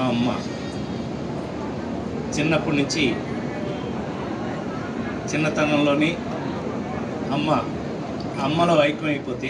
అమ్మ చిన్నప్పటి నుంచి చిన్నతనంలోని అమ్మ అమ్మలో ఐక్యమైపోతే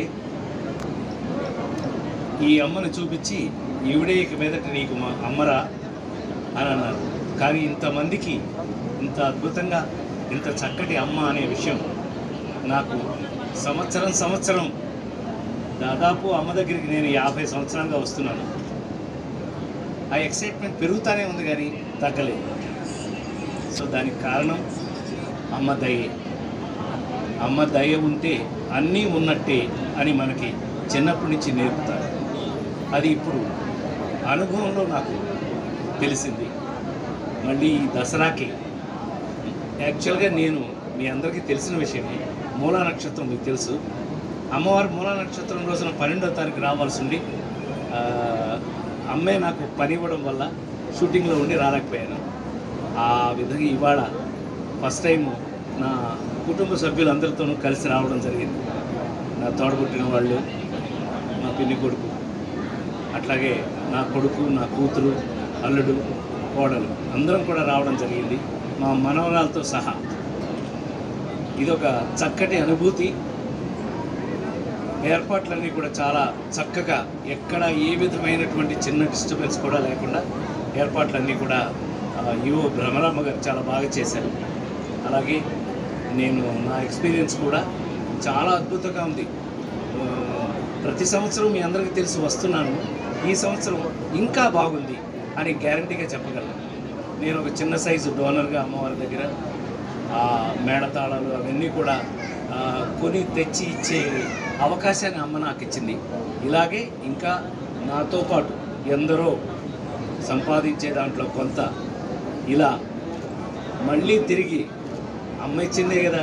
ఈ అమ్మను చూపించి ఈవిడే ఇక మీదట నీకు మా అమ్మరా అని అన్నారు కానీ ఇంతమందికి ఇంత అద్భుతంగా ఇంత చక్కటి అమ్మ అనే విషయం నాకు సంవత్సరం సంవత్సరం దాదాపు అమ్మ దగ్గరికి నేను యాభై సంవత్సరాలుగా వస్తున్నాను ఆ ఎక్సైట్మెంట్ పెరుగుతానే ఉంది కానీ తగ్గలేదు సో దానికి కారణం అమ్మ దయే అమ్మ దయ ఉంటే అన్నీ ఉన్నట్టే అని మనకి చిన్నప్పటి నుంచి నేర్పుతారు అది ఇప్పుడు అనుభవంలో నాకు తెలిసింది మళ్ళీ ఈ దసరాకి యాక్చువల్గా నేను మీ అందరికీ తెలిసిన విషయమే మూలా నక్షత్రం మీకు తెలుసు అమ్మవారు మూలా నక్షత్రం రోజున పన్నెండో తారీఖు రావాల్సి ఉండి ఆ, అమ్మే నాకు పని ఇవ్వడం వల్ల షూటింగ్లో ఉండి రాలేకపోయాను ఆ విధంగా ఇవాళ ఫస్ట్ టైం నా కుటుంబ సభ్యులందరితోనూ కలిసి రావడం జరిగింది నా తోడబుట్టిన వాళ్ళు నా పిన్ని కొడుకు అట్లాగే నా కొడుకు నా కూతురు అల్లుడు కోడలు అందరం కూడా రావడం జరిగింది మా మనవరాలతో సహా ఇదొక చక్కటి అనుభూతి ఏర్పాట్లన్నీ కూడా చాలా చక్కగా ఎక్కడ ఏ విధమైనటువంటి చిన్న డిస్టర్బెన్స్ కూడా లేకుండా ఏర్పాట్లన్నీ కూడా ఆ, యువ భ్రమరమ్మ గారు చాలా బాగా చేశారు అలాగే నేను నా ఎక్స్పీరియన్స్ కూడా చాలా అద్భుతంగా ఉంది ఆ, ప్రతి సంవత్సరం మీ అందరికీ తెలిసి వస్తున్నాను ఈ సంవత్సరం ఇంకా బాగుంది అని గ్యారంటీగా చెప్పగలను నేను ఒక చిన్న సైజు డోనర్గా అమ్మవారి దగ్గర ఆ మేళతాళాలు అవన్నీ కూడా ఆ, కొని తెచ్చి ఇచ్చే అవకాశాన్ని అమ్మ నాకు ఇచ్చింది ఇలాగే ఇంకా నాతో పాటు ఎందరో సంపాదించే దాంట్లో కొంత ఇలా మళ్ళీ తిరిగి అమ్మ ఇచ్చిందే కదా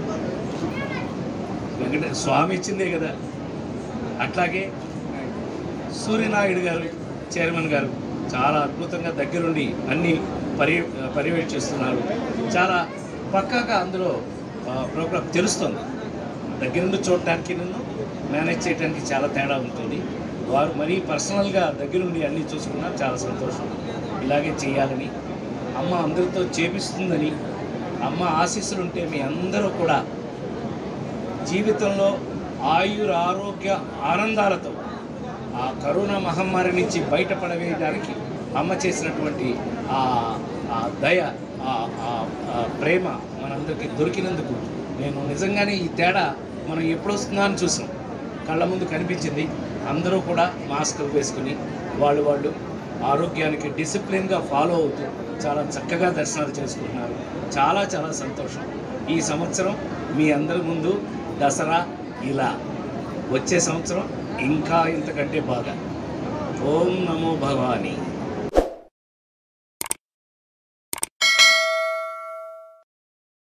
వెంకట స్వామి ఇచ్చిందే కదా అట్లాగే సూర్యనాయుడు గారు చైర్మన్ గారు చాలా అద్భుతంగా దగ్గరుండి అన్ని పర్య పర్యవేక్షిస్తున్నారు చాలా పక్కాగా అందులో ఆ, ప్రోగ్రామ్ తెలుస్తుంది దగ్గర నుండి చూడటానికి నన్ను మేనేజ్ చేయడానికి చాలా తేడా ఉంటుంది వారు మరీ పర్సనల్గా దగ్గరుండి అన్నీ చూసుకున్నారు చాలా సంతోషం ఇలాగే చేయాలని అమ్మ అందరితో చేపిస్తుందని అమ్మ ఆశీస్సులు ఉంటే మీ అందరూ కూడా జీవితంలో ఆయుర ఆరోగ్య ఆనందాలతో ఆ కరోనా మహమ్మారి నుంచి బయటపడవేయడానికి అమ్మ చేసినటువంటి ఆ ఆ దయ ఆ ఆ- ఆ ప్రేమ మనందరికీ దొరికినందుకు నేను నిజంగానే ఈ తేడా మనం ఎప్పుడు వస్తుందా అని చూసాం కళ్ళ ముందు కనిపించింది అందరూ కూడా మాస్కులు వేసుకుని వాళ్ళు వాళ్ళు ఆరోగ్యానికి డిసిప్లిన్గా ఫాలో అవుతూ చాలా చక్కగా దర్శనాలు చేసుకుంటున్నారు చాలా చాలా సంతోషం ఈ సంవత్సరం మీ అందరి ముందు దసరా ఇలా వచ్చే సంవత్సరం ఇంకా ఇంతకంటే బాగా ఓం నమో భవానీ